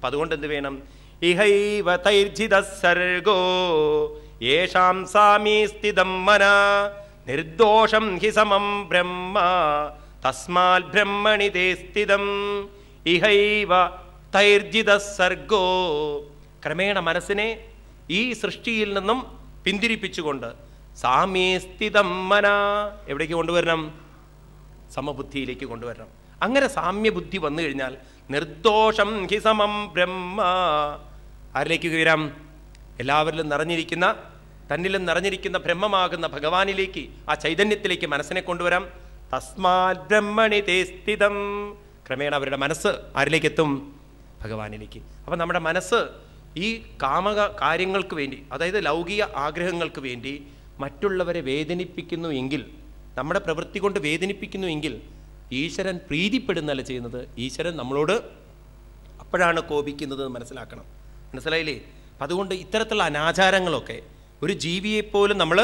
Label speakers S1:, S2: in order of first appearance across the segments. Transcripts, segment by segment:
S1: അപ്പം അതുകൊണ്ട് എന്ത് വേണം ഇഹൈവ തൈർജിത സർഗോ യേഷാം സാമീ സ്ഥിതം മന നിർദോഷം ഹി സമം ബ്രഹ്മ തസ്മാൽ ബ്രഹ്മണി തേ സ്ഥിതം ഇഹൈവ തൈർജിത സർഗോ ക്രമേണ മനസ്സിനെ ഈ സൃഷ്ടിയിൽ നിന്നും പിന്തിരിപ്പിച്ചുകൊണ്ട് സാമീ സ്ഥിതം മന എവിടേക്ക് കൊണ്ടുവരണം സമബുദ്ധിയിലേക്ക് കൊണ്ടുവരണം അങ്ങനെ സാമ്യബുദ്ധി വന്നു കഴിഞ്ഞാൽ നിർദോഷം ഹി സമം ബ്രഹ്മ ആരിലേക്ക് വരാം എല്ലാവരിലും നിറഞ്ഞിരിക്കുന്ന തന്നിലും നിറഞ്ഞിരിക്കുന്ന ബ്രഹ്മമാകുന്ന ഭഗവാനിലേക്ക് ആ ചൈതന്യത്തിലേക്ക് മനസ്സിനെ കൊണ്ടുവരാം തസ്മാൽ ബ്രഹ്മണി തേ സ്ഥിതം ക്രമേണ അവരുടെ മനസ്സ് ആരിലേക്ക് എത്തും ഭഗവാനിലേക്ക് അപ്പം നമ്മുടെ മനസ്സ് ഈ കാമക കാര്യങ്ങൾക്ക് വേണ്ടി അതായത് ലൗകിക ആഗ്രഹങ്ങൾക്ക് വേണ്ടി മറ്റുള്ളവരെ വേദനിപ്പിക്കുന്നു എങ്കിൽ നമ്മുടെ പ്രവൃത്തി കൊണ്ട് വേദനിപ്പിക്കുന്നു എങ്കിൽ ഈശ്വരൻ പ്രീതിപ്പെടുന്നല്ല ചെയ്യുന്നത് ഈശ്വരൻ നമ്മളോട് അപ്പോഴാണ് കോപിക്കുന്നത് എന്ന് മനസ്സിലാക്കണം മനസ്സിലായില്ലേ അപ്പം അതുകൊണ്ട് ഇത്തരത്തിലുള്ള അനാചാരങ്ങളൊക്കെ ഒരു ജീവിയെപ്പോലും നമ്മൾ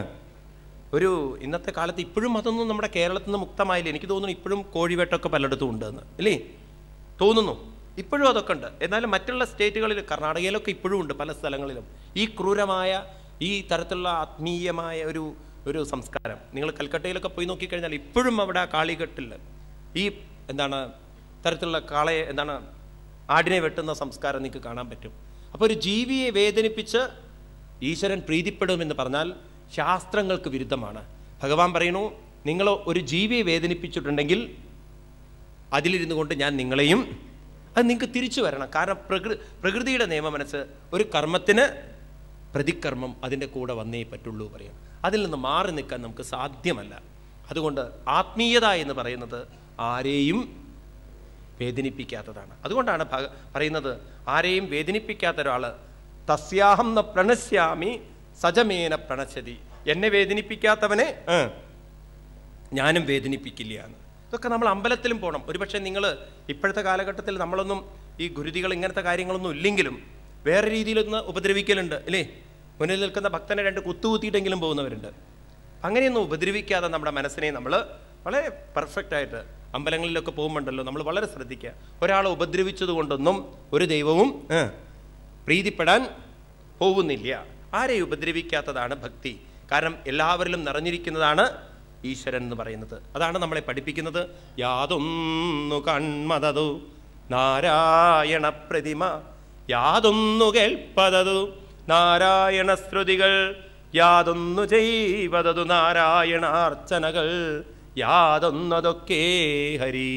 S1: ഒരു ഇന്നത്തെ കാലത്ത് ഇപ്പോഴും അതൊന്നും നമ്മുടെ കേരളത്തിൽ നിന്ന് മുക്തമായില്ല എനിക്ക് തോന്നുന്നു ഇപ്പോഴും കോഴിവേട്ടൊക്കെ പലയിടത്തും ഉണ്ടെന്ന് അല്ലേ തോന്നുന്നു ഇപ്പോഴും അതൊക്കെ ഉണ്ട് എന്നാലും മറ്റുള്ള സ്റ്റേറ്റുകളിൽ കർണാടകയിലൊക്കെ ഇപ്പോഴും ഉണ്ട് പല സ്ഥലങ്ങളിലും ഈ ക്രൂരമായ ഈ തരത്തിലുള്ള ആത്മീയമായ ഒരു ഒരു സംസ്കാരം നിങ്ങൾ കൽക്കട്ടയിലൊക്കെ പോയി നോക്കിക്കഴിഞ്ഞാൽ ഇപ്പോഴും അവിടെ ആ കാളികെട്ടിൽ ഈ എന്താണ് തരത്തിലുള്ള കാളയെ എന്താണ് ആടിനെ വെട്ടുന്ന സംസ്കാരം നിങ്ങൾക്ക് കാണാൻ പറ്റും അപ്പോൾ ഒരു ജീവിയെ വേദനിപ്പിച്ച് ഈശ്വരൻ പ്രീതിപ്പെടുമെന്ന് പറഞ്ഞാൽ ശാസ്ത്രങ്ങൾക്ക് വിരുദ്ധമാണ് ഭഗവാൻ പറയുന്നു നിങ്ങൾ ഒരു ജീവിയെ വേദനിപ്പിച്ചിട്ടുണ്ടെങ്കിൽ അതിലിരുന്നു കൊണ്ട് ഞാൻ നിങ്ങളെയും അത് നിങ്ങൾക്ക് തിരിച്ചു വരണം കാരണം പ്രകൃ പ്രകൃതിയുടെ നിയമമനുസരിച്ച് ഒരു കർമ്മത്തിന് പ്രതികർമ്മം അതിൻ്റെ കൂടെ വന്നേ പറ്റുള്ളൂ പറയാം അതിൽ നിന്ന് മാറി നിൽക്കാൻ നമുക്ക് സാധ്യമല്ല അതുകൊണ്ട് ആത്മീയത എന്ന് പറയുന്നത് ആരെയും വേദനിപ്പിക്കാത്തതാണ് അതുകൊണ്ടാണ് ഭഗ- പറയുന്നത് ആരെയും വേദനിപ്പിക്കാത്ത ഒരാൾ തസ്യാഹം ന പ്രണശ്യാമി സജമേന പ്രണശ്യതി എന്നെ വേദനിപ്പിക്കാത്തവനെ ആ, ഞാനും വേദനിപ്പിക്കില്ല എന്ന് ഇതൊക്കെ നമ്മൾ അമ്പലത്തിലും പോകണം ഒരുപക്ഷെ നിങ്ങൾ ഇപ്പോഴത്തെ കാലഘട്ടത്തിൽ നമ്മളൊന്നും ഈ ഗുരുതികൾ ഇങ്ങനത്തെ കാര്യങ്ങളൊന്നും ഇല്ലെങ്കിലും വേറെ രീതിയിലൊന്ന് ഉപദ്രവിക്കലുണ്ട് അല്ലേ മുന്നിൽ നിൽക്കുന്ന ഭക്തനെ രണ്ട് കുത്തുകുത്തിയിട്ടെങ്കിലും പോകുന്നവരുണ്ട് അങ്ങനെയൊന്നും ഉപദ്രവിക്കാതെ നമ്മുടെ മനസ്സിനെ നമ്മൾ വളരെ പെർഫെക്റ്റ് ആയിട്ട് അമ്പലങ്ങളിലൊക്കെ പോകുമ്പോണ്ടല്ലോ നമ്മൾ വളരെ ശ്രദ്ധിക്കുക ഒരാളെ ഉപദ്രവിച്ചത് കൊണ്ടൊന്നും ഒരു ദൈവവും ആ, പ്രീതിപ്പെടാൻ പോകുന്നില്ല ആരെയും ഉപദ്രവിക്കാത്തതാണ് ഭക്തി കാരണം എല്ലാവരിലും നിറഞ്ഞിരിക്കുന്നതാണ് ഈശ്വരൻ എന്ന് പറയുന്നത് അതാണ് നമ്മളെ പഠിപ്പിക്കുന്നത് യാതൊന്നു കൺമതതു നാരായണ പ്രതിമ യാതൊന്നു കേൾപ്പതതു നാരായണ ശ്രുതികൾ യാതൊന്നു ചെയ്വതതു നാരായണാർച്ചനകൾ യാതൊന്നതൊക്കെ ഹരി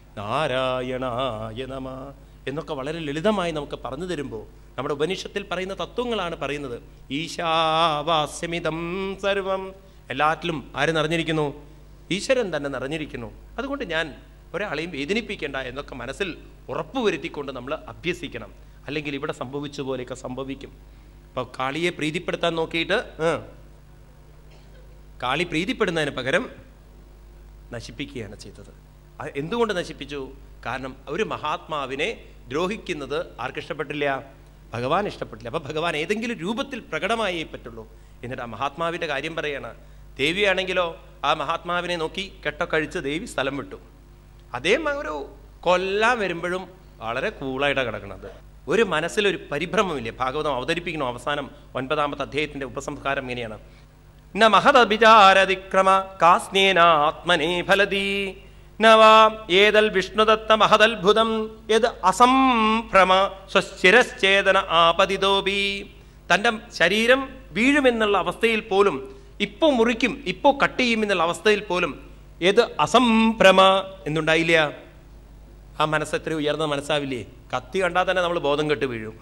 S1: നാരായണായ നമ എന്നൊക്കെ വളരെ ലളിതമായി നമുക്ക് പറഞ്ഞു തരുമ്പോൾ നമ്മുടെ ഉപനിഷത്തിൽ പറയുന്ന തത്വങ്ങളാണ് പറയുന്നത് ഈശാവാസ്യമിതം സർവം എല്ലാറ്റിലും ആര് നിറഞ്ഞിരിക്കുന്നു ഈശ്വരൻ തന്നെ നിറഞ്ഞിരിക്കുന്നു അതുകൊണ്ട് ഞാൻ ഒരാളെയും വേദനിപ്പിക്കേണ്ട എന്നൊക്കെ മനസ്സിൽ ഉറപ്പുവരുത്തിക്കൊണ്ട് നമ്മൾ അഭ്യസിക്കണം അല്ലെങ്കിൽ ഇവിടെ സംഭവിച്ച പോലെയൊക്കെ സംഭവിക്കും അപ്പോൾ കാളിയെ പ്രീതിപ്പെടുത്താൻ നോക്കിയിട്ട് ആ, കാളി പ്രീതിപ്പെടുന്നതിന് പകരം നശിപ്പിക്കുകയാണ് ചെയ്തത് അത് എന്തുകൊണ്ട് നശിപ്പിച്ചു കാരണം ഒരു മഹാത്മാവിനെ ദ്രോഹിക്കുന്നത് ആർക്ക് ഇഷ്ടപ്പെട്ടില്ല ഭഗവാൻ ഇഷ്ടപ്പെട്ടില്ല അപ്പം ഭഗവാൻ ഏതെങ്കിലും രൂപത്തിൽ പ്രകടമായേ പറ്റുള്ളൂ എന്നിട്ട് ആ മഹാത്മാവിൻ്റെ കാര്യം പറയാണ് ദേവിയാണെങ്കിലോ ആ മഹാത്മാവിനെ നോക്കി കെട്ടക്കഴിച്ച് ദേവി സ്ഥലം വിട്ടു അദ്ദേഹം ഒരു കൊല്ലാൻ വരുമ്പോഴും വളരെ കൂളായിട്ടാണ് കിടക്കുന്നത് ഒരു മനസ്സിലൊരു പരിഭ്രമമില്ലേ ഭാഗവതം അവതരിപ്പിക്കണം അവസാനം ഒൻപതാമത്തെ അദ്ദേഹത്തിന്റെ ഉപസംഹാരം ഇങ്ങനെയാണ് ന മഹദഭിചാരതിക്രമ കാസ്നേന ആത്മനേ ഫലതി നവാം ഏതൽ വിഷ്ണുദത്ത മഹദത്ഭുതം യത് അസംഭ്രമ സ്വശിരശ്ചേതന ആപതിതോപി തൻ്റെ ശരീരം വീഴുമെന്നുള്ള അവസ്ഥയിൽ പോലും ഇപ്പോ മുറിക്കും ഇപ്പോ കട്ട് ചെയ്യും എന്നുള്ള അവസ്ഥയിൽ പോലും ഏത് അസംഭ്രമ എന്നുണ്ടായില്ല ആ മനസ്സ് എത്ര ഉയർന്ന മനസ്സാവില്ലേ കത്തി കണ്ടാൽ തന്നെ നമ്മൾ ബോധം കെട്ട് വീഴും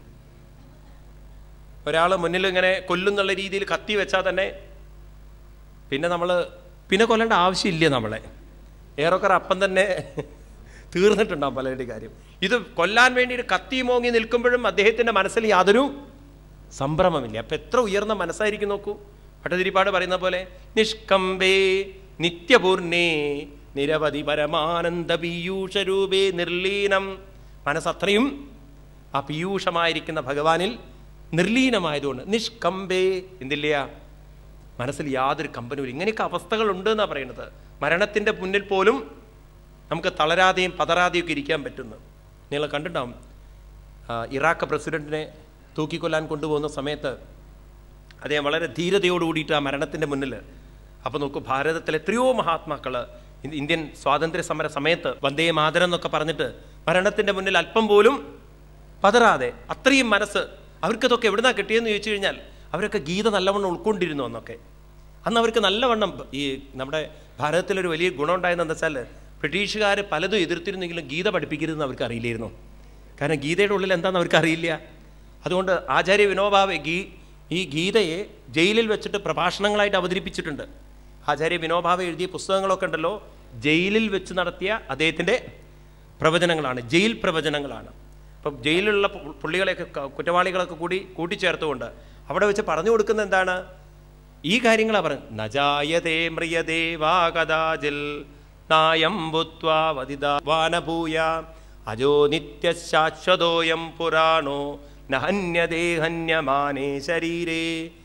S1: ഒരാൾ മുന്നിൽ ഇങ്ങനെ കൊല്ലുന്നുള്ള രീതിയിൽ കത്തി വെച്ചാൽ തന്നെ പിന്നെ നമ്മൾ പിന്നെ കൊല്ലേണ്ട ആവശ്യമില്ല നമ്മളെ ഏറെക്കുറെ അപ്പം തന്നെ തീർന്നിട്ടുണ്ടാവും പലരുടെ കാര്യം ഇത് കൊല്ലാൻ വേണ്ടി ഒരു കത്തി മോങ്ങി നിൽക്കുമ്പോഴും അദ്ദേഹത്തിന്റെ മനസ്സിൽ യാതൊരു സംഭ്രമമില്ല അപ്പൊ എത്ര ഉയർന്ന മനസ്സായിരിക്കും നോക്കൂ ഭട്ടതിരിപ്പാട് പറയുന്ന പോലെ നിഷ്കമ്പേ നിത്യപൂർണേ നിരവധി പരമാനന്ദ പീയൂഷരൂപേ നിർലീനം മനസ്സത്രയും ആ പീയൂഷമായിരിക്കുന്ന ഭഗവാനിൽ നിർലീനമായതുകൊണ്ട് നിഷ്കമ്പേ എന്തില്ല മനസ്സിൽ യാതൊരു കമ്പനുമില്ല ഇങ്ങനെയൊക്കെ അവസ്ഥകൾ ഉണ്ട് എന്നാണ് പറയുന്നത് മരണത്തിൻ്റെ മുന്നിൽ പോലും നമുക്ക് തളരാതെയും പതറാതെയും ഒക്കെ ഇരിക്കാൻ പറ്റുന്നു നിങ്ങൾ കണ്ടിട്ടുണ്ടാവും ആ, ഇറാഖ് പ്രസിഡന്റിനെ തൂക്കിക്കൊല്ലാൻ കൊണ്ടുപോകുന്ന സമയത്ത് അദ്ദേഹം വളരെ ധീരതയോട് കൂടിയിട്ട് ആ മരണത്തിൻ്റെ മുന്നിൽ അപ്പോൾ നോക്കൂ ഭാരതത്തിലെ എത്രയോ മഹാത്മാക്കൾ ഇന്ത്യൻ സ്വാതന്ത്ര്യ സമര സമയത്ത് വന്ദേ മാതരം എന്നൊക്കെ പറഞ്ഞിട്ട് മരണത്തിൻ്റെ മുന്നിൽ അല്പം പോലും പതറാതെ അത്രയും മനസ്സ് അവർക്കതൊക്കെ എവിടുന്നാ കിട്ടിയെന്ന് ചോദിച്ചു കഴിഞ്ഞാൽ അവരൊക്കെ ഗീത നല്ലവണ്ണം ഉൾക്കൊണ്ടിരുന്നു എന്നൊക്കെ അന്ന് അവർക്ക് നല്ലവണ്ണം ഈ നമ്മുടെ ഭാരതത്തിലൊരു വലിയ ഗുണം ഉണ്ടായെന്ന് എന്താ വെച്ചാൽ ബ്രിട്ടീഷുകാർ പലതും എതിർത്തിരുന്നെങ്കിലും ഗീത പഠിപ്പിക്കരുതെന്ന് അവർക്ക് അറിയില്ലായിരുന്നു കാരണം ഗീതയുടെ ഉള്ളിൽ എന്താണെന്ന് അവർക്ക് അറിയില്ല അതുകൊണ്ട് ആചാര്യ വിനോബാവെ ഗീ ഈ ഗീതയെ ജയിലിൽ വെച്ചിട്ട് പ്രഭാഷണങ്ങളായിട്ട് അവതരിപ്പിച്ചിട്ടുണ്ട് ആചാര്യ വിനോബാവെ എഴുതിയ പുസ്തകങ്ങളൊക്കെ ഉണ്ടല്ലോ ജയിലിൽ വെച്ച് നടത്തിയ അദ്ദേഹത്തിൻ്റെ പ്രവചനങ്ങളാണ് ജയിൽ പ്രവചനങ്ങളാണ് അപ്പം ജയിലിലുള്ള പു- പുള്ളികളെയൊക്കെ ക- കുറ്റവാളികളൊക്കെ കൂടി കൂട്ടിച്ചേർത്തുകൊണ്ട് അവിടെ വെച്ച് പറഞ്ഞു കൊടുക്കുന്ന എന്താണ് ഈ കാര്യങ്ങളാണ് പറയുന്നത് നജായതേ മ്രിയതേ വാ കഥാജിൽ നായം ഭൂത്വാ വദിതാ വാനഭൂയ അജോ നിത്യശാശ്വതോയം പുരാണോ നഹന്യതേ ഹന്യമാനേ ശരീരേ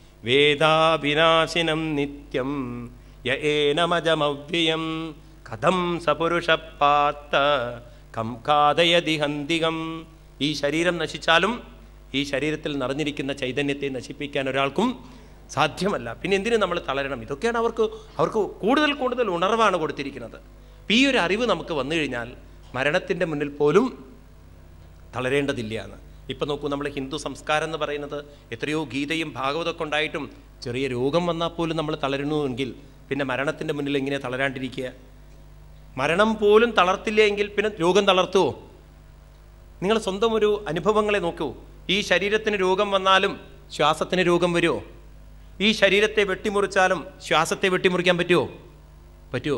S1: വേദാവിനാശിനം നിത്യം യ ഏനമജമവ്യയം കഥം സപുരുഷ പാത്ത കം കാതയതി ഹന്തികം ഈ ശരീരം നശിച്ചാലും ഈ ശരീരത്തിൽ നിറഞ്ഞിരിക്കുന്ന ചൈതന്യത്തെ നശിപ്പിക്കാൻ ഒരാൾക്കും സാധ്യമല്ല പിന്നെ എന്തിനു നമ്മൾ തളരണം ഇതൊക്കെയാണ് അവർക്ക് അവർക്ക് കൂടുതൽ കൂടുതൽ ഉണർവാണ് കൊടുത്തിരിക്കുന്നത് അപ്പൊ ഈ ഒരു അറിവ് നമുക്ക് വന്നു കഴിഞ്ഞാൽ മരണത്തിൻ്റെ മുന്നിൽ പോലും തളരേണ്ടതില്ല എന്ന് ഇപ്പം നോക്കൂ നമ്മൾ ഹിന്ദു സംസ്കാരം എന്ന് പറയുന്നത് എത്രയോ ഗീതയും ഭാഗവതമൊക്കെ ഉണ്ടായിട്ടും ചെറിയ രോഗം വന്നാൽ പോലും നമ്മൾ തളരുന്നുവെങ്കിൽ പിന്നെ മരണത്തിൻ്റെ മുന്നിൽ എങ്ങനെ തളരാണ്ടിരിക്കുക മരണം പോലും തളർത്തില്ല എങ്കിൽ പിന്നെ രോഗം തളർത്തുവോ നിങ്ങൾ സ്വന്തം ഒരു അനുഭവങ്ങളെ നോക്കൂ ഈ ശരീരത്തിന് രോഗം വന്നാലും ശ്വാസത്തിന് രോഗം വരുമോ ഈ ശരീരത്തെ വെട്ടിമുറിച്ചാലും ശ്വാസത്തെ വെട്ടിമുറിക്കാൻ പറ്റുമോ പറ്റുമോ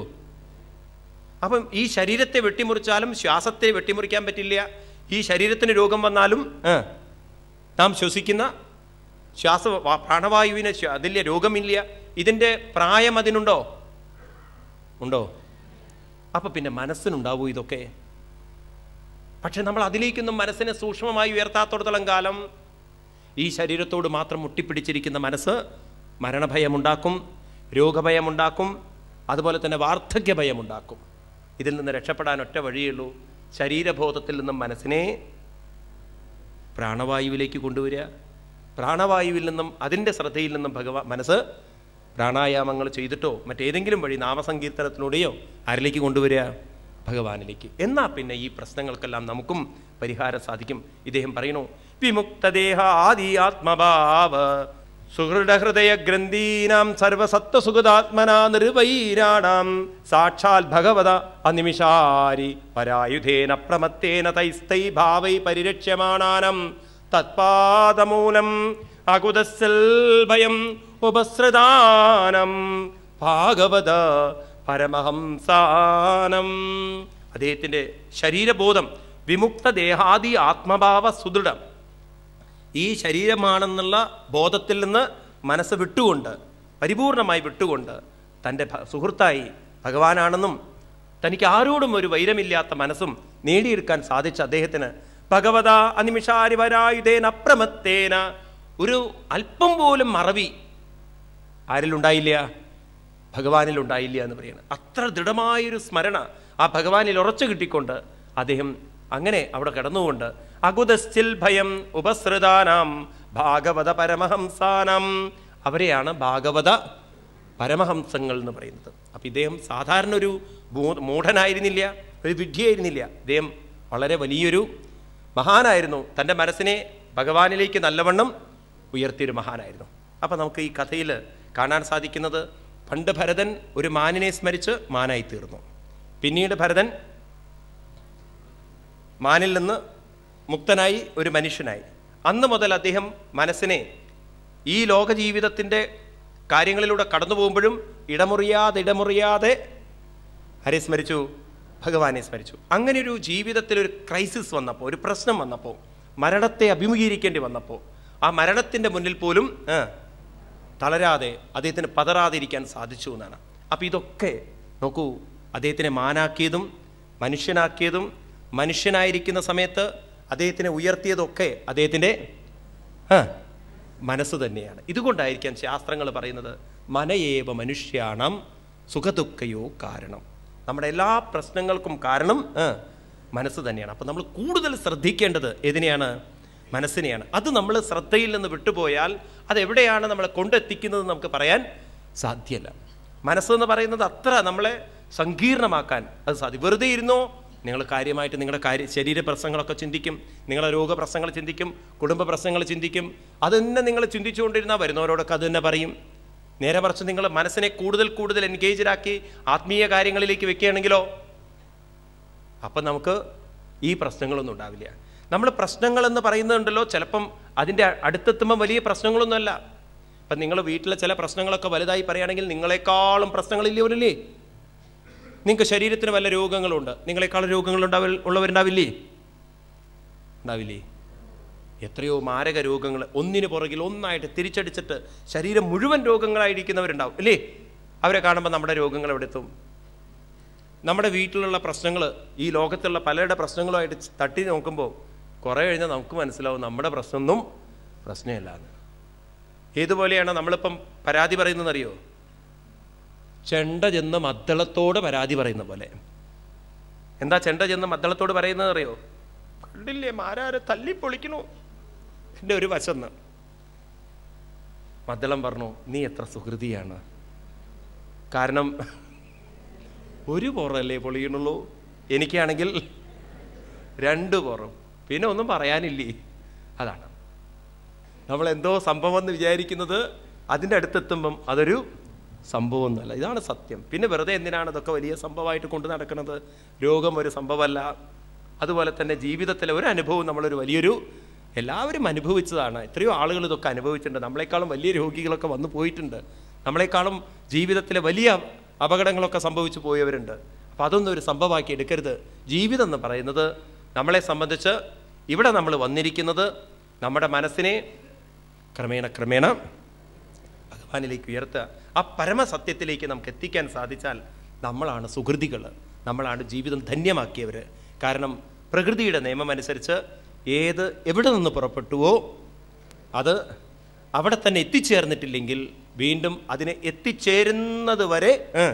S1: അപ്പം ഈ ശരീരത്തെ വെട്ടിമുറിച്ചാലും ശ്വാസത്തെ വെട്ടിമുറിക്കാൻ പറ്റില്ല ഈ ശരീരത്തിന് രോഗം വന്നാലും ആ, നാം ശ്വസിക്കുന്ന ശ്വാസ വാ- പ്രാണവായുവിന് ശ്വ- അതില്ല രോഗമില്ല ഇതിൻ്റെ പ്രായം അതിനുണ്ടോ ഉണ്ടോ അപ്പൊ പിന്നെ മനസ്സിനുണ്ടാവൂ ഇതൊക്കെ പക്ഷെ നമ്മൾ അതിലേക്കൊന്നും മനസ്സിനെ സൂക്ഷ്മമായി ഉയർത്താത്തോടത്തോളം കാലം ഈ ശരീരത്തോട് മാത്രം മുട്ടിപ്പിടിച്ചിരിക്കുന്ന മനസ്സ് മരണഭയമുണ്ടാക്കും രോഗഭയമുണ്ടാക്കും അതുപോലെ തന്നെ വാർദ്ധക്യ ഭയമുണ്ടാക്കും ഇതിൽ നിന്ന് രക്ഷപ്പെടാൻ ഒറ്റ വഴിയുള്ളൂ ശരീരബോധത്തിൽ നിന്നും മനസ്സിനെ പ്രാണവായുവിലേക്ക് കൊണ്ടുവരിക പ്രാണവായുവിൽ നിന്നും അതിൻ്റെ ശ്രദ്ധയിൽ നിന്നും ഭഗവാൻ മനസ്സ് പ്രാണായാമങ്ങൾ ചെയ്തിട്ടോ മറ്റേതെങ്കിലും വഴി നാമസങ്കീർത്തനത്തിലൂടെയോ ആരിലേക്ക് കൊണ്ടുവരിക ഭഗവാനിലേക്ക് എന്നാ പിന്നെ ഈ പ്രശ്നങ്ങൾക്കെല്ലാം നമുക്കും പരിഹാരം സാധിക്കും ഇദ്ദേഹം പറയണു വിമുക്തദേഹ ആദി ആത്മഭാവ സുഹൃദഹൃദയ ഗ്രന്ഥീനാം സർവസത്വസുഗതാത്മനാ നിർവൈരാണാം സാക്ഷാൽ ഭഗവത അനിമിഷാരി പരായുധേന പ്രമത്തേന തൈസ്തൈ ഭാവൈ പരിരക്ഷ്യമാണാനം തത്പാദമൂലം അകുതസ്സൽ ഭയം ഉപസൃതാനം ഭാഗവത പരമഹംസാനം അദ്ദേഹത്തിൻ്റെ ശരീരബോധം വിമുക്ത ദേഹാദി ആത്മഭാവ സുദൃഢം ഈ ശരീരമാണെന്നുള്ള ബോധത്തിൽ നിന്ന് മനസ്സ് വിട്ടുകൊണ്ട് പരിപൂർണമായി വിട്ടുകൊണ്ട് തൻ്റെ ഭ- സുഹൃത്തായി ഭഗവാനാണെന്നും തനിക്ക് ആരോടും ഒരു വൈരമില്ലാത്ത മനസ്സും നേടിയെടുക്കാൻ സാധിച്ച അദ്ദേഹത്തിന് ഭഗവത അനിമിഷാരിവരായുധേന അപ്രമത്തേന ഒരു അല്പം പോലും മറവി ആരിലുണ്ടായില്ല ഭഗവാനിലുണ്ടായില്ല എന്ന് പറയുന്നത് അത്ര ദൃഢമായൊരു സ്മരണ ആ ഭഗവാനിൽ ഉറച്ചു കിട്ടിക്കൊണ്ട് അദ്ദേഹം അങ്ങനെ അവിടെ കിടന്നുകൊണ്ട് അകുതസ്ഥിൽ ഭയം ഉപസൃതാനാം ഭാഗവത പരമഹംസാനാം അവരെയാണ് ഭാഗവത പരമഹംസങ്ങൾ എന്ന് പറയുന്നത് അപ്പം ഇദ്ദേഹം സാധാരണ ഒരു മൂ- മൂഢനായിരുന്നില്ല ഒരു വിഡ്ഢിയായിരുന്നില്ല ഇദ്ദേഹം വളരെ വലിയൊരു മഹാനായിരുന്നു തൻ്റെ മനസ്സിനെ ഭഗവാനിലേക്ക് നല്ലവണ്ണം ഉയർത്തിയൊരു മഹാനായിരുന്നു അപ്പം നമുക്ക് ഈ കഥയിൽ കാണാൻ സാധിക്കുന്നത് പണ്ട് ഭരതൻ ഒരു മാനിനെ സ്മരിച്ച് മാനായി തീർന്നു പിന്നീട് ഭരതൻ മാനിൽ നിന്ന് മുക്തനായി ഒരു മനുഷ്യനായി അന്ന് മുതൽ അദ്ദേഹം മനസ്സിനെ ഈ ലോക ജീവിതത്തിൻ്റെ കാര്യങ്ങളിലൂടെ കടന്നു പോകുമ്പോഴും ഇടമുറിയാതെ ഇടമുറിയാതെ ആരെ സ്മരിച്ചു ഭഗവാനെ സ്മരിച്ചു അങ്ങനെ ഒരു ജീവിതത്തിൽ ഒരു ക്രൈസിസ് വന്നപ്പോൾ ഒരു പ്രശ്നം വന്നപ്പോൾ മരണത്തെ അഭിമുഖീകരിക്കേണ്ടി വന്നപ്പോൾ ആ മരണത്തിൻ്റെ മുന്നിൽ പോലും ആ, തളരാതെ അദ്ദേഹത്തിന് പതറാതിരിക്കാൻ സാധിച്ചു എന്നാണ് അപ്പം ഇതൊക്കെ നോക്കൂ അദ്ദേഹത്തിനെ മാനാക്കിയതും മനുഷ്യനാക്കിയതും മനുഷ്യനായിരിക്കുന്ന സമയത്ത് അദ്ദേഹത്തിനെ ഉയർത്തിയതൊക്കെ അദ്ദേഹത്തിൻ്റെ ആ, മനസ്സ് തന്നെയാണ് ഇതുകൊണ്ടായിരിക്കാം ശാസ്ത്രങ്ങൾ പറയുന്നത് മനയേവ മനുഷ്യാണം സുഖദുഃഖയോ കാരണം നമ്മുടെ എല്ലാ പ്രശ്നങ്ങൾക്കും കാരണം ആ, മനസ്സ് തന്നെയാണ് അപ്പം നമ്മൾ കൂടുതൽ ശ്രദ്ധിക്കേണ്ടത് ഏതിനെയാണ് മനസ്സിനെയാണ് അത് നമ്മൾ ശ്രദ്ധയിൽ നിന്ന് വിട്ടുപോയാൽ അത് എവിടെയാണ് നമ്മളെ കൊണ്ടെത്തിക്കുന്നത് നമുക്ക് പറയാൻ സാധ്യമല്ല മനസ്സെന്ന് പറയുന്നത് അത്ര നമ്മളെ സങ്കീർണമാക്കാൻ അത് സാധ്യം വെറുതെ ഇരുന്നോ നിങ്ങൾ കാര്യമായിട്ട് നിങ്ങളുടെ കാര്യ ശരീര പ്രശ്നങ്ങളൊക്കെ ചിന്തിക്കും നിങ്ങളുടെ രോഗപ്രശ്നങ്ങൾ ചിന്തിക്കും കുടുംബ പ്രശ്നങ്ങൾ ചിന്തിക്കും അത് തന്നെ നിങ്ങൾ ചിന്തിച്ചുകൊണ്ടിരുന്നാൽ വരുന്നവരോടൊക്കെ അത് തന്നെ പറയും നേരെ മറിച്ച് നിങ്ങൾ മനസ്സിനെ കൂടുതൽ കൂടുതൽ എൻഗേജഡാക്കി ആത്മീയ കാര്യങ്ങളിലേക്ക് വെക്കുകയാണെങ്കിലോ അപ്പം നമുക്ക് ഈ പ്രശ്നങ്ങളൊന്നും ഉണ്ടാവില്ല നമ്മൾ പ്രശ്നങ്ങൾ എന്ന് പറയുന്നുണ്ടല്ലോ ചിലപ്പം അതിൻ്റെ അടുത്തെത്തുമ്പോൾ വലിയ പ്രശ്നങ്ങളൊന്നുമല്ല ഇപ്പം നിങ്ങൾ വീട്ടിലെ ചില പ്രശ്നങ്ങളൊക്കെ വലുതായി പറയുകയാണെങ്കിൽ നിങ്ങളെക്കാളും പ്രശ്നങ്ങളില്ലവരില്ലേ നിങ്ങൾക്ക് ശരീരത്തിന് വല്ല രോഗങ്ങളുണ്ട് നിങ്ങളെക്കാളും രോഗങ്ങൾ ഉണ്ടാവിൽ ഉള്ളവരുണ്ടാവില്ലേ ഉണ്ടാവില്ലേ എത്രയോ മാരക രോഗങ്ങൾ ഒന്നിനു പുറകിൽ ഒന്നായിട്ട് തിരിച്ചടിച്ചിട്ട് ശരീരം മുഴുവൻ രോഗങ്ങളായിരിക്കുന്നവരുണ്ടാവും ഇല്ലേ അവരെ കാണുമ്പോൾ നമ്മുടെ രോഗങ്ങൾ എവിടെ എത്തും നമ്മുടെ വീട്ടിലുള്ള പ്രശ്നങ്ങൾ ഈ ലോകത്തുള്ള പലരുടെ പ്രശ്നങ്ങളുമായിട്ട് തട്ടി നോക്കുമ്പോൾ കുറേ കഴിഞ്ഞാൽ നമുക്ക് മനസ്സിലാവും നമ്മുടെ പ്രശ്നമൊന്നും പ്രശ്നമില്ല എന്ന് ഏതുപോലെയാണ് നമ്മളിപ്പം പരാതി പറയുന്നതെന്നറിയോ ചെണ്ട ചെന്ന് മദ്ദളത്തോട് പരാതി പറയുന്ന പോലെ എന്താ ചെണ്ട ചെന്ന് മദ്ദളത്തോട് പറയുന്നത് അറിയോ കണ്ടില്ലേ മാരാരെ തല്ലിപ്പൊളിക്കണു എൻ്റെ ഒരു വശന്ന് മദ്ദളം പറഞ്ഞു നീ എത്ര സുഹൃതിയാണ് കാരണം ഒരു പുറമല്ലേ പൊളിയണുള്ളൂ എനിക്കാണെങ്കിൽ രണ്ട് പുറം പിന്നെ ഒന്നും പറയാനില്ലേ അതാണ് നമ്മൾ എന്തോ സംഭവം എന്ന് വിചാരിക്കുന്നത് അതിൻ്റെ അടുത്തെത്തുമ്പം അതൊരു സംഭവമൊന്നുമല്ല ഇതാണ് സത്യം പിന്നെ വെറുതെ എന്തിനാണ് ഇതൊക്കെ വലിയ സംഭവമായിട്ട് കൊണ്ട് നടക്കുന്നത് രോഗം ഒരു സംഭവമല്ല അതുപോലെ തന്നെ ജീവിതത്തിലെ ഒരു അനുഭവം നമ്മളൊരു വലിയൊരു എല്ലാവരും അനുഭവിച്ചതാണ് എത്രയോ ആളുകൾ ഇതൊക്കെ അനുഭവിച്ചിട്ടുണ്ട് നമ്മളെക്കാളും വലിയ രോഗികളൊക്കെ വന്നു പോയിട്ടുണ്ട് നമ്മളെക്കാളും ജീവിതത്തിലെ വലിയ അപകടങ്ങളൊക്കെ സംഭവിച്ചു പോയവരുണ്ട് അപ്പം അതൊന്നും ഒരു സംഭവമാക്കി എടുക്കരുത് ജീവിതം എന്ന് പറയുന്നത് നമ്മളെ സംബന്ധിച്ച് ഇവിടെ നമ്മൾ വന്നിരിക്കുന്നത് നമ്മുടെ മനസ്സിനെ ക്രമേണ ക്രമേണ ഭഗവാനിലേക്ക് ഉയർത്തുക ആ പരമസത്യത്തിലേക്ക് നമുക്ക് എത്തിക്കാൻ സാധിച്ചാൽ നമ്മളാണ് സുഹൃതികൾ നമ്മളാണ് ജീവിതം ധന്യമാക്കിയവർ കാരണം പ്രകൃതിയുടെ നിയമം അനുസരിച്ച് ഏത് എവിടെ നിന്ന് പുറപ്പെട്ടുവോ അത് അവിടെ തന്നെ എത്തിച്ചേർന്നിട്ടില്ലെങ്കിൽ വീണ്ടും അതിനെ എത്തിച്ചേരുന്നത് വരെ ഏ,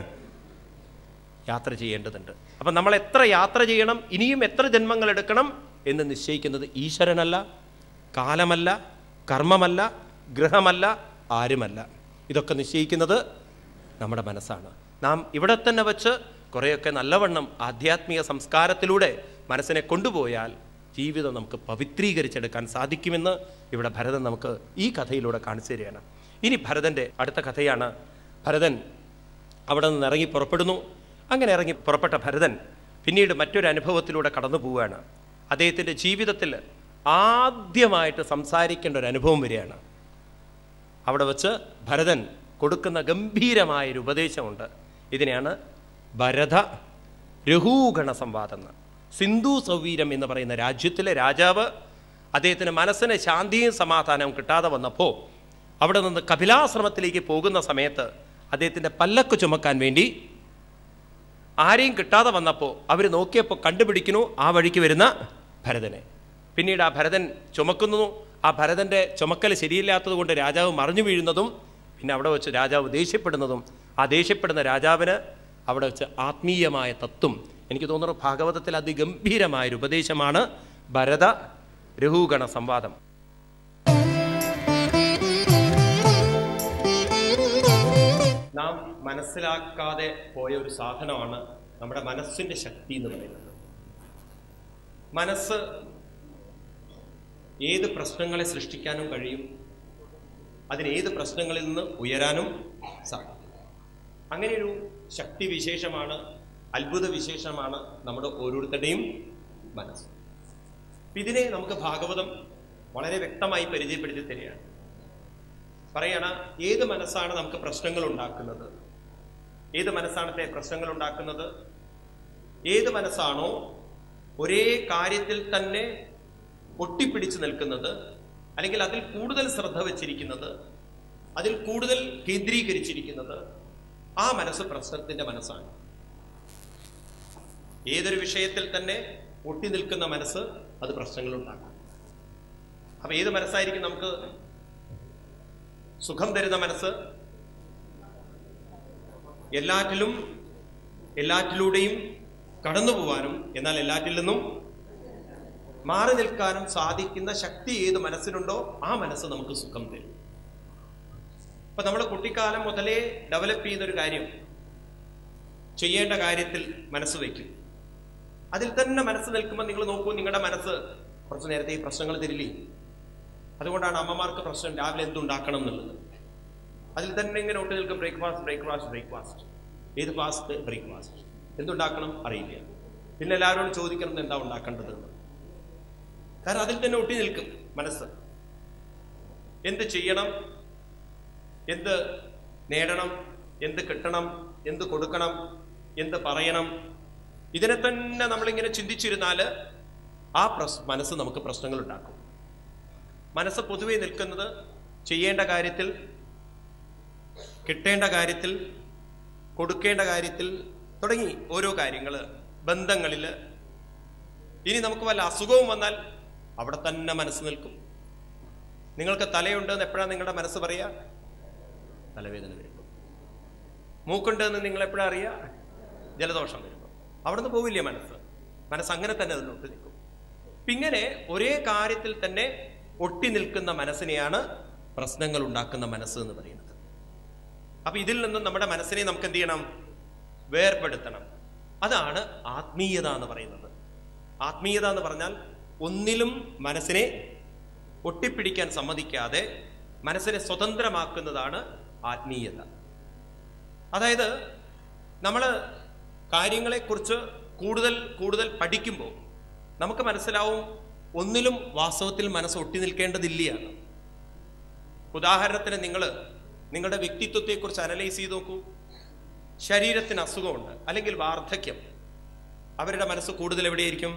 S1: യാത്ര ചെയ്യേണ്ടതുണ്ട് അപ്പം നമ്മൾ എത്ര യാത്ര ചെയ്യണം ഇനിയും എത്ര ജന്മങ്ങൾ എടുക്കണം എന്ന് നിശ്ചയിക്കുന്നത് ഈശ്വരനല്ല കാലമല്ല കർമ്മമല്ല ഗൃഹമല്ല ആരുമല്ല ഇതൊക്കെ നിശ്ചയിക്കുന്നത് നമ്മുടെ മനസ്സാണ് നാം ഇവിടെ തന്നെ വച്ച് കുറേയൊക്കെ നല്ലവണ്ണം ആധ്യാത്മിക സംസ്കാരത്തിലൂടെ മനസ്സിനെ കൊണ്ടുപോയാൽ ജീവിതം നമുക്ക് പവിത്രീകരിച്ചെടുക്കാൻ സാധിക്കുമെന്ന് ഇവിടെ ഭരതൻ നമുക്ക് ഈ കഥയിലൂടെ കാണിച്ചു തരികയാണ് ഇനി ഭരതൻ്റെ അടുത്ത കഥയാണ് ഭരതൻ അവിടെ നിന്ന് ഇറങ്ങി പുറപ്പെടുന്നു അങ്ങനെ ഇറങ്ങി പുറപ്പെട്ട ഭരതൻ പിന്നീട് മറ്റൊരു അനുഭവത്തിലൂടെ കടന്നു പോവുകയാണ് അദ്ദേഹത്തിൻ്റെ ജീവിതത്തിൽ ആദ്യമായിട്ട് സംസാരിക്കേണ്ട ഒരു അനുഭവം വരികയാണ് അവിടെ വച്ച് ഭരതൻ കൊടുക്കുന്ന ഗംഭീരമായൊരു ഉപദേശമുണ്ട് ഇതിനെയാണ് ഭരത രഘൂഗണ സംവാദം എന്ന് സിന്ധു സൗവീരം എന്ന് പറയുന്ന രാജ്യത്തിലെ രാജാവ് അദ്ദേഹത്തിന് മനസ്സിന് ശാന്തിയും സമാധാനവും കിട്ടാതെ വന്നപ്പോൾ അവിടെ നിന്ന് കപിലാശ്രമത്തിലേക്ക് പോകുന്ന സമയത്ത് അദ്ദേഹത്തിൻ്റെ പല്ലക്ക് ചുമക്കാൻ വേണ്ടി ആരെയും കിട്ടാതെ വന്നപ്പോൾ അവർ നോക്കിയപ്പോൾ കണ്ടുപിടിക്കുന്നു ആ വഴിക്ക് വരുന്ന ഭരതനെ പിന്നീട് ആ ഭരതൻ ചുമക്കുന്നു ആ ഭരതന്റെ ചുമക്കൽ ശരിയില്ലാത്തത് കൊണ്ട് രാജാവ് മറിഞ്ഞു വീഴുന്നതും പിന്നെ അവിടെ വെച്ച് രാജാവ് ദേഷ്യപ്പെടുന്നതും ആ ദേഷ്യപ്പെടുന്ന രാജാവിന് അവിടെ വെച്ച് ആത്മീയമായ തത്വം എനിക്ക് തോന്നുന്നു ഭാഗവതത്തിൽ അതിഗംഭീരമായൊരു ഉപദേശമാണ് ഭരത രഘുഗണ സംവാദം നാം മനസ്സിലാക്കാതെ പോയ ഒരു സാധനമാണ് നമ്മുടെ മനസ്സിന്റെ ശക്തി എന്ന് പറയുന്നത് മനസ്സ് ഏത് പ്രശ്നങ്ങളെ സൃഷ്ടിക്കാനും കഴിയും അതിന് ഏത് പ്രശ്നങ്ങളിൽ നിന്ന് ഉയരാനും സാധിക്കും അങ്ങനെയൊരു ശക്തി വിശേഷമാണ് അത്ഭുത വിശേഷമാണ് നമ്മുടെ ഓരോരുത്തരുടെയും മനസ്സ് അപ്പൊ ഇതിനെ നമുക്ക് ഭാഗവതം വളരെ വ്യക്തമായി പരിചയപ്പെടുത്തി തരികയാണ് പറയണ ഏത് മനസ്സാണ് നമുക്ക് പ്രശ്നങ്ങൾ ഉണ്ടാക്കുന്നത് ഏത് മനസ്സാണ് പ്രശ്നങ്ങൾ ഉണ്ടാക്കുന്നത് ഏത് മനസ്സാണോ ഒരേ കാര്യത്തിൽ തന്നെ ഒട്ടിപ്പിടിച്ചു നിൽക്കുന്നത് അല്ലെങ്കിൽ അതിൽ കൂടുതൽ ശ്രദ്ധ വെച്ചിരിക്കുന്നത് അതിൽ കൂടുതൽ കേന്ദ്രീകരിച്ചിരിക്കുന്നത് ആ മനസ്സ് പ്രശ്നത്തിന്റെ മനസ്സാണ് ഏതൊരു വിഷയത്തിൽ തന്നെ ഒട്ടി നിൽക്കുന്ന മനസ്സ് അത് പ്രശ്നങ്ങൾ ഉണ്ടാക്കും അപ്പൊ ഏത് മനസ്സായിരിക്കും നമുക്ക് സുഖം തരുന്ന മനസ്സ് എല്ലാറ്റിലും എല്ലാറ്റിലൂടെയും കടന്നു പോവാനും എന്നാൽ എല്ലാറ്റിൽ നിന്നും മാറി നിൽക്കാനും സാധിക്കുന്ന ശക്തി ഏത് മനസ്സിനുണ്ടോ ആ മനസ്സ് നമുക്ക് സുഖം തരും അപ്പൊ നമ്മൾ കുട്ടിക്കാലം മുതലേ ഡെവലപ്പ് ചെയ്യുന്ന ഒരു കാര്യം ചെയ്യേണ്ട കാര്യത്തിൽ മനസ്സ് വയ്ക്കും അതിൽ തന്നെ മനസ്സ് നിൽക്കുമ്പോൾ നിങ്ങൾ നോക്കൂ നിങ്ങളുടെ മനസ്സ് കുറച്ച് നേരത്തെ ഈ പ്രശ്നങ്ങൾ തരില്ലേ അതുകൊണ്ടാണ് അമ്മമാർക്ക് പ്രശ്നം രാവിലെ എന്തുണ്ടാക്കണം എന്നുള്ളത് അതിൽ തന്നെ ഇങ്ങനെ ഒട്ടി നിൽക്കും ബ്രേക്ക്ഫാസ്റ്റ് ബ്രേക്ക്ഫാസ്റ്റ് ബ്രേക്ക്ഫാസ്റ്റ് ഏത് ഫാസ്റ്റ് ബ്രേക്ക്ഫാസ്റ്റ് എന്തുണ്ടാക്കണം അറിയില്ല പിന്നെ എല്ലാവരോടും ചോദിക്കണം എന്താ ഉണ്ടാക്കേണ്ടത് എന്ന്. കാരണം അതിൽ തന്നെ ഒട്ടി നിൽക്കും മനസ്സ് എന്ത് ചെയ്യണം എന്ത് നേടണം എന്ത് കിട്ടണം എന്ത് കൊടുക്കണം എന്ത് പറയണം ഇതിനെ തന്നെ നമ്മളിങ്ങനെ ചിന്തിച്ചിരുന്നാൽ ആ പ്രസ് മനസ്സ് നമുക്ക് പ്രശ്നങ്ങൾ ഉണ്ടാക്കും മനസ്സ് പൊതുവെ നിൽക്കുന്നത് ചെയ്യേണ്ട കാര്യത്തിൽ കിട്ടേണ്ട കാര്യത്തിൽ കൊടുക്കേണ്ട കാര്യത്തിൽ തുടങ്ങി ഓരോ കാര്യങ്ങൾ ബന്ധങ്ങളിൽ ഇനി നമുക്ക് വല്ല അസുഖവും വന്നാൽ അവിടെ തന്നെ മനസ്സ് നിൽക്കും നിങ്ങൾക്ക് തലയുണ്ട് എന്ന് എപ്പോഴാണ് നിങ്ങളുടെ മനസ്സ് പറയുക തലവേദന വരുമ്പോൾ മൂക്കുണ്ട് എന്ന് നിങ്ങൾ എപ്പോഴാ അറിയുക ജലദോഷം വരുമ്പോൾ അവിടുന്ന് പോവില്ലേ മനസ്സ് മനസ്സ് അങ്ങനെ തന്നെ അതിനൊട്ട് നിൽക്കും അപ്പൊ ഇങ്ങനെ ഒരേ കാര്യത്തിൽ തന്നെ ഒട്ടി നിൽക്കുന്ന മനസ്സിനെയാണ് പ്രശ്നങ്ങൾ ഉണ്ടാക്കുന്ന മനസ്സ് എന്ന് പറയുന്നത് അപ്പൊ ഇതിൽ നിന്നും നമ്മുടെ മനസ്സിനെ നമുക്ക് എന്ത് ചെയ്യണം വേർപെടുത്തണം അതാണ് ആത്മീയത എന്ന് പറയുന്നത് ആത്മീയത എന്ന് പറഞ്ഞാൽ ഒന്നിലും മനസ്സിനെ ഒട്ടിപ്പിടിക്കാൻ സമ്മതിക്കാതെ മനസ്സിനെ സ്വതന്ത്രമാക്കുന്നതാണ് ആത്മീയത അതായത് നമ്മൾ കാര്യങ്ങളെക്കുറിച്ച് കൂടുതൽ കൂടുതൽ പഠിക്കുമ്പോൾ നമുക്ക് മനസ്സിലാവും ഒന്നിലും വാസ്തവത്തിൽ മനസ്സ് ഒട്ടി നിൽക്കേണ്ടതില്ലയാണ് ഉദാഹരണത്തിന് നിങ്ങൾ നിങ്ങളുടെ വ്യക്തിത്വത്തെക്കുറിച്ച് അനലൈസ് ചെയ്ത് നോക്കൂ ശരീരത്തിന് അസുഖമുണ്ട് അല്ലെങ്കിൽ വാർദ്ധക്യം അവരുടെ മനസ്സ് കൂടുതൽ എവിടെയായിരിക്കും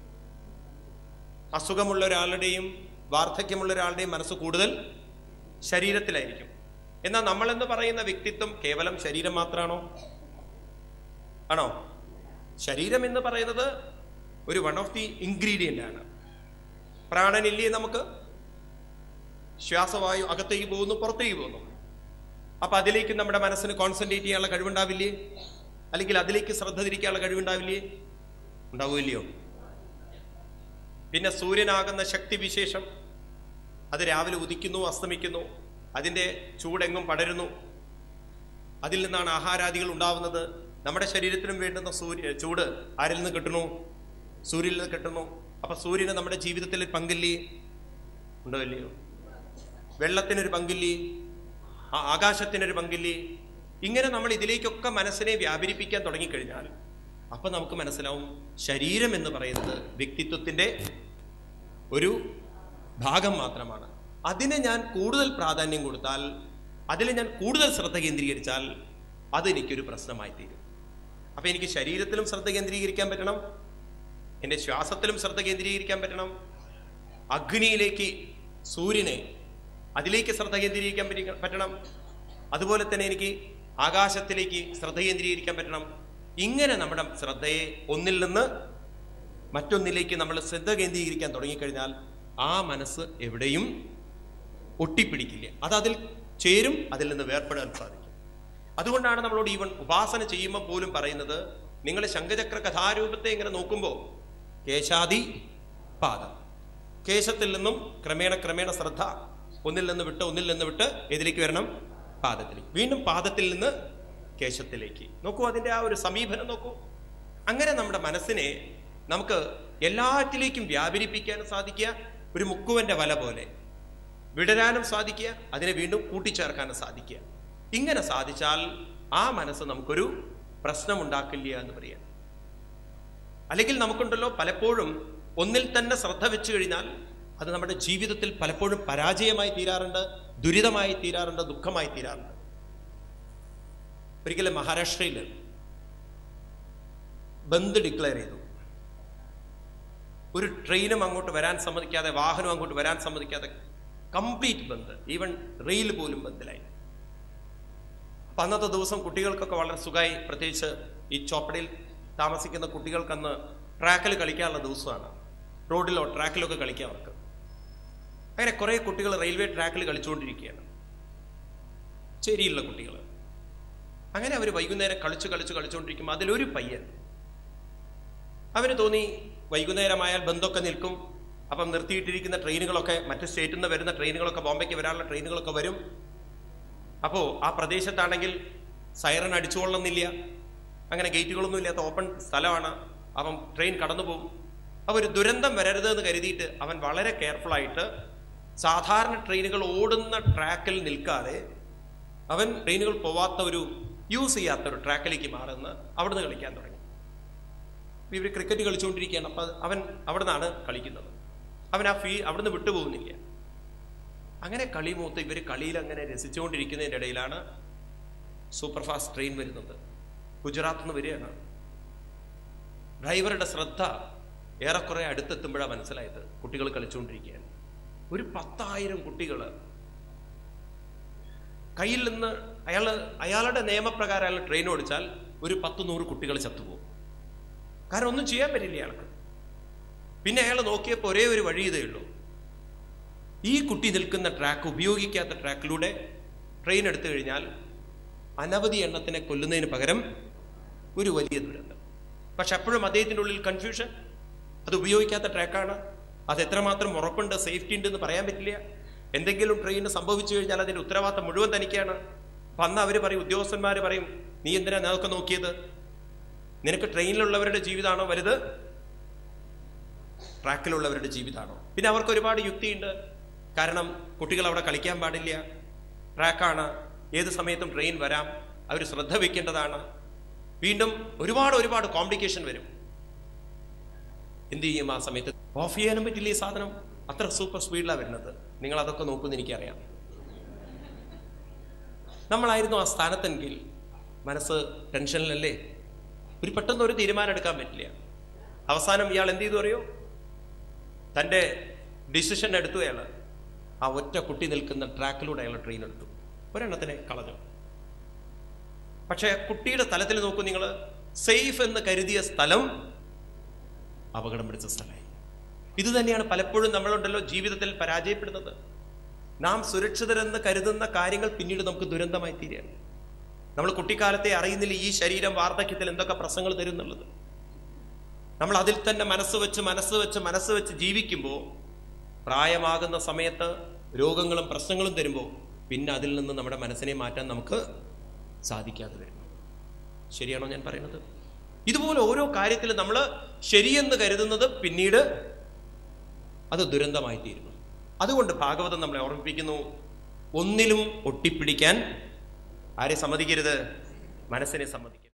S1: അസുഖമുള്ള ഒരാളുടെയും വാർദ്ധക്യമുള്ള ഒരാളുടെയും മനസ്സ് കൂടുതൽ ശരീരത്തിലായിരിക്കും എന്നാൽ നമ്മളെന്ന് പറയുന്ന വ്യക്തിത്വം കേവലം ശരീരം മാത്രമാണോ ആണോ ശരീരം എന്ന് പറയുന്നത് ഒരു വൺ ഓഫ് ദി ഇൻഗ്രീഡിയന്റ് ആണ് പ്രാണനില്ലേ നമുക്ക് ശ്വാസവായു അകത്തേക്ക് പോകുന്നു പുറത്തേക്ക് പോകുന്നു അപ്പൊ അതിലേക്ക് നമ്മുടെ മനസ്സിന് കോൺസെൻട്രേറ്റ് ചെയ്യാനുള്ള കഴിവുണ്ടാവില്ലേ അല്ലെങ്കിൽ അതിലേക്ക് ശ്രദ്ധ തിരിക്കാനുള്ള കഴിവുണ്ടാവില്ലേ ഉണ്ടാവില്ലയോ പിന്നെ സൂര്യനാകുന്ന ശക്തിവിശേഷം അത് രാവിലെ ഉദിക്കുന്നു അസ്തമിക്കുന്നു അതിൻ്റെ ചൂടെങ്ങും പടരുന്നു അതിൽ നിന്നാണ് ആഹാരാദികൾ ഉണ്ടാവുന്നത് നമ്മുടെ ശരീരത്തിനും വേണ്ടുന്ന സൂര്യ ചൂട് ആരിൽ നിന്ന് കിട്ടുന്നു സൂര്യനിൽ നിന്ന് കിട്ടുന്നു അപ്പൊ സൂര്യന് നമ്മുടെ ജീവിതത്തിൽ പങ്കില്ലേ ഉണ്ടോ ഇല്ലയോ വെള്ളത്തിനൊരു പങ്കില്ലേ ആ ആകാശത്തിനൊരു പങ്കില്ലേ ഇങ്ങനെ നമ്മൾ ഇതിലേക്കൊക്കെ മനസ്സിനെ വ്യാപരിപ്പിക്കാൻ തുടങ്ങിക്കഴിഞ്ഞാൽ അപ്പൊ നമുക്ക് മനസ്സിലാവും ശരീരം എന്ന് പറയുന്നത് വ്യക്തിത്വത്തിന്റെ ഒരു ഭാഗം മാത്രമാണ് അതിനെ ഞാൻ കൂടുതൽ പ്രാധാന്യം കൊടുത്താൽ അതിൽ ഞാൻ കൂടുതൽ ശ്രദ്ധ കേന്ദ്രീകരിച്ചാൽ അതെനിക്കൊരു പ്രശ്നമായി തീരും അപ്പൊ എനിക്ക് ശരീരത്തിലും ശ്രദ്ധ കേന്ദ്രീകരിക്കാൻ പറ്റണം എൻ്റെ ശ്വാസത്തിലും ശ്രദ്ധ കേന്ദ്രീകരിക്കാൻ പറ്റണം അഗ്നിയിലേക്ക് സൂര്യനെ അതിലേക്ക് ശ്രദ്ധ കേന്ദ്രീകരിക്കാൻ പറ്റി- പറ്റണം അതുപോലെ തന്നെ എനിക്ക് ആകാശത്തിലേക്ക് ശ്രദ്ധ കേന്ദ്രീകരിക്കാൻ പറ്റണം ഇങ്ങനെ നമ്മുടെ ശ്രദ്ധയെ ഒന്നിൽ നിന്ന് മറ്റൊന്നിലേക്ക് നമ്മൾ ശ്രദ്ധ കേന്ദ്രീകരിക്കാൻ തുടങ്ങിക്കഴിഞ്ഞാൽ ആ മനസ്സ് എവിടെയും ഒട്ടിപ്പിടിക്കില്ല അത് അതിൽ ചേരും അതിൽ നിന്ന് വേർപ്പെടാൻ സാധിക്കും അതുകൊണ്ടാണ് നമ്മളോട് ഈവൻ ഉപാസന ചെയ്യുമ്പോൾ പോലും പറയുന്നത് നിങ്ങൾ ശംഖചക്ര കഥാരൂപത്തെ ഇങ്ങനെ നോക്കുമ്പോൾ കേശാദി പാദം കേശത്തിൽ നിന്നും ക്രമേണ ക്രമേണ ശ്രദ്ധ ഒന്നിൽ നിന്ന് വിട്ട് ഒന്നിൽ നിന്ന് വിട്ട് ഏതിലേക്ക് വരണം പാദത്തിലേക്ക് വീണ്ടും പാദത്തിൽ നിന്ന് കേശത്തിലേക്ക് നോക്കൂ അതിന്റെ ആ ഒരു സമീപനം നോക്കൂ അങ്ങനെ നമ്മുടെ മനസ്സിനെ നമുക്ക് എല്ലാറ്റിലേക്കും വ്യാപരിപ്പിക്കാനും സാധിക്കുക ഒരു മുക്കുവന്റെ വല പോലെ വിടരാനും സാധിക്കുക അതിനെ വീണ്ടും കൂട്ടിച്ചേർക്കാനും സാധിക്കുക ഇങ്ങനെ സാധിച്ചാൽ ആ മനസ്സ് നമുക്കൊരു പ്രശ്നമുണ്ടാക്കില്ല എന്ന് പറയാം അല്ലെങ്കിൽ നമുക്കുണ്ടല്ലോ പലപ്പോഴും ഒന്നിൽ തന്നെ ശ്രദ്ധ വെച്ചു കഴിഞ്ഞാൽ അത് നമ്മുടെ ജീവിതത്തിൽ പലപ്പോഴും പരാജയമായി തീരാറുണ്ട് ദുരിതമായി തീരാറുണ്ട് ദുഃഖമായി തീരാറുണ്ട് ഒരിക്കലും മഹാരാഷ്ട്രയിൽ ബന്ദ് ഡിക്ലെയർ ചെയ്തു ഒരു ട്രെയിനും അങ്ങോട്ട് വരാൻ സമ്മതിക്കാതെ വാഹനം അങ്ങോട്ട് വരാൻ സമ്മതിക്കാതെ കംപ്ലീറ്റ് ബന്ദ് ഈവൻ റെയിൽ പോലും ബന്ദിലായി അപ്പൊ അന്നത്തെ ദിവസം കുട്ടികൾക്കൊക്കെ വളരെ സുഖമായി പ്രത്യേകിച്ച് ഈ ചോപ്പടയിൽ താമസിക്കുന്ന കുട്ടികൾക്കന്ന് ട്രാക്കിൽ കളിക്കാനുള്ള ദിവസമാണ് റോഡിലോ ട്രാക്കിലോ ഒക്കെ കളിക്കാം അവർക്ക് അങ്ങനെ കുറെ കുട്ടികൾ റെയിൽവേ ട്രാക്കിൽ കളിച്ചുകൊണ്ടിരിക്കുകയാണ് ചേരിയിലുള്ള കുട്ടികൾ അങ്ങനെ അവർ വൈകുന്നേരം കളിച്ച് കളിച്ച് കളിച്ചുകൊണ്ടിരിക്കുമ്പോൾ അതിലൊരു പയ്യൻ അവന് തോന്നി വൈകുന്നേരമായാൽ ബന്ധമൊക്കെ നിൽക്കും അപ്പം നിർത്തിയിട്ടിരിക്കുന്ന ട്രെയിനുകളൊക്കെ മറ്റ് സ്റ്റേറ്റിൽ നിന്ന് വരുന്ന ട്രെയിനുകളൊക്കെ ബോംബെക്ക് വരാനുള്ള ട്രെയിനുകളൊക്കെ വരും അപ്പോൾ ആ പ്രദേശത്താണെങ്കിൽ സൈറൺ അടിച്ചുകൊള്ളുന്നില്ല അങ്ങനെ ഗേറ്റുകളൊന്നും ഇല്ലാത്ത ഓപ്പൺ സ്ഥലമാണ് അവൻ ട്രെയിൻ കടന്നു പോകും അപ്പോൾ ഒരു ദുരന്തം വരരുത് എന്ന് കരുതിയിട്ട് അവൻ വളരെ കെയർഫുൾ ആയിട്ട് സാധാരണ ട്രെയിനുകൾ ഓടുന്ന ട്രാക്കിൽ നിൽക്കാതെ അവൻ ട്രെയിനുകൾ പോവാത്ത ഒരു യൂസ് ചെയ്യാത്ത ഒരു ട്രാക്കിലേക്ക് മാറുന്ന അവിടുന്ന് കളിക്കാൻ തുടങ്ങി ഇവർ ക്രിക്കറ്റ് കളിച്ചുകൊണ്ടിരിക്കുകയാണ് അപ്പം അവൻ അവിടെ നിന്നാണ് കളിക്കുന്നത് അവൻ ആ ഫീ അവിടുന്ന് വിട്ടുപോകുന്നില്ല അങ്ങനെ കളി മൂത്ത് ഇവർ കളിയിൽ അങ്ങനെ രസിച്ചുകൊണ്ടിരിക്കുന്നതിൻ്റെ ഇടയിലാണ് സൂപ്പർ ഫാസ്റ്റ് ട്രെയിൻ വരുന്നത് ഗുജറാത്തിൽ നിന്ന് വരികയാണ് ഡ്രൈവറുടെ ശ്രദ്ധ ഏറെക്കുറെ അടുത്തെത്തുമ്പോഴാണ് മനസ്സിലായത് കുട്ടികൾ കളിച്ചുകൊണ്ടിരിക്കുകയാണ് ഒരു പത്തായിരം കുട്ടികൾ കയ്യിൽ നിന്ന് അയാൾ അയാളുടെ നിയമപ്രകാരം അയാൾ ട്രെയിൻ ഓടിച്ചാൽ ഒരു പത്ത് നൂറ് കുട്ടികൾ ചത്തുപോകും കാരണം ഒന്നും ചെയ്യാൻ പറ്റില്ല അയാൾക്ക് പിന്നെ അയാൾ നോക്കിയപ്പോൾ ഒരേ ഒരു വഴി ഇതേ ഉള്ളൂ ഈ കുട്ടി നിൽക്കുന്ന ട്രാക്ക് ഉപയോഗിക്കാത്ത ട്രാക്കിലൂടെ ട്രെയിൻ എടുത്തു കഴിഞ്ഞാൽ അനവധി എണ്ണത്തിനെ കൊല്ലുന്നതിന് പകരം ഒരു വലിയ ദുരന്തം പക്ഷെ അപ്പോഴും അദ്ദേഹത്തിൻ്റെ ഉള്ളിൽ കൺഫ്യൂഷൻ അത് ഉപയോഗിക്കാത്ത ട്രാക്കാണ് അത് എത്രമാത്രം ഉറപ്പുണ്ട് സേഫ്റ്റി ഉണ്ട് എന്ന് പറയാൻ പറ്റില്ല എന്തെങ്കിലും ട്രെയിന് സംഭവിച്ചു കഴിഞ്ഞാൽ അതിന്റെ ഉത്തരവാദിത്തം മുഴുവൻ തനിക്കാണ് അപ്പൊ അന്ന് അവർ പറയും ഉദ്യോഗസ്ഥന്മാർ പറയും നീ എന്തിനാ അതൊക്കെ നോക്കിയത് നിനക്ക് ട്രെയിനിലുള്ളവരുടെ ജീവിതമാണോ വലുത് ട്രാക്കിലുള്ളവരുടെ ജീവിതമാണോ പിന്നെ അവർക്ക് ഒരുപാട് യുക്തിയുണ്ട് കാരണം കുട്ടികൾ അവിടെ കളിക്കാൻ പാടില്ല ട്രാക്കാണ് ഏത് സമയത്തും ട്രെയിൻ വരാം അവർ ശ്രദ്ധ വെക്കേണ്ടതാണ് വീണ്ടും ഒരുപാട് ഒരുപാട് കോംപ്ലിക്കേഷൻ വരും എന്ത് ചെയ്യും ആ സമയത്ത് ഓഫ് ചെയ്യാനും പറ്റില്ല ഈ സാധനം അത്ര സൂപ്പർ സ്പീഡിലാണ് വരുന്നത് നിങ്ങൾ അതൊക്കെ നോക്കുമെന്ന് എനിക്കറിയാം നമ്മളായിരുന്നു ആ സ്ഥാനത്തെങ്കിൽ മനസ്സ് ടെൻഷനിലല്ലേ ഒരു പെട്ടെന്ന് ഒരു തീരുമാനം എടുക്കാൻ പറ്റില്ല അവസാനം ഇയാൾ എന്ത് ചെയ്തു അറിയോ തൻ്റെ ഡിസിഷൻ എടുത്തു അയാൾ ആ ഒറ്റ കുട്ടി നിൽക്കുന്ന ട്രാക്കിലൂടെ അയാൾ ട്രെയിൻ എടുത്തു ഒരെണ്ണത്തിനെ കളഞ്ഞു പക്ഷേ കുട്ടിയുടെ തലത്തിൽ നോക്കൂ നിങ്ങൾ സേഫ് എന്ന് കരുതിയ സ്ഥലം അപകടം പിടിച്ച സ്ഥലമായി ഇത് തന്നെയാണ് പലപ്പോഴും നമ്മളുണ്ടല്ലോ ജീവിതത്തിൽ പരാജയപ്പെടുന്നത് നാം സുരക്ഷിതരെന്ന് കരുതുന്ന കാര്യങ്ങൾ പിന്നീട് നമുക്ക് ദുരന്തമായി തീരുകയാണ് നമ്മൾ കുട്ടിക്കാലത്തെ അറിയുന്നില്ല ഈ ശരീരം വാർദ്ധക്യത്തിൽ എന്തൊക്കെ പ്രശ്നങ്ങൾ തരുന്നുള്ളത് നമ്മൾ അതിൽ തന്നെ മനസ്സ് വെച്ച് മനസ്സ് വെച്ച് മനസ്സ് വെച്ച് ജീവിക്കുമ്പോൾ പ്രായമാകുന്ന സമയത്ത് രോഗങ്ങളും പ്രശ്നങ്ങളും തരുമ്പോൾ പിന്നെ അതിൽ നിന്ന് നമ്മുടെ മനസ്സിനെ മാറ്റാൻ നമുക്ക് സാധിക്കാതെ വരും ശരിയാണോ ഞാൻ പറയുന്നത് ഇതുപോലെ ഓരോ കാര്യത്തിലും നമ്മൾ ശരിയെന്ന് കരുതുന്നത് പിന്നീട് അത് ദുരന്തമായി തീരുന്നു അതുകൊണ്ട് ഭാഗവതം നമ്മളെ ഓർമ്മിപ്പിക്കുന്നു ഒന്നിലും ഒട്ടിപ്പിടിക്കാൻ ആരെ സമ്മതിക്കരുത് മനസ്സിനെ സമ്മതിക്കരുത്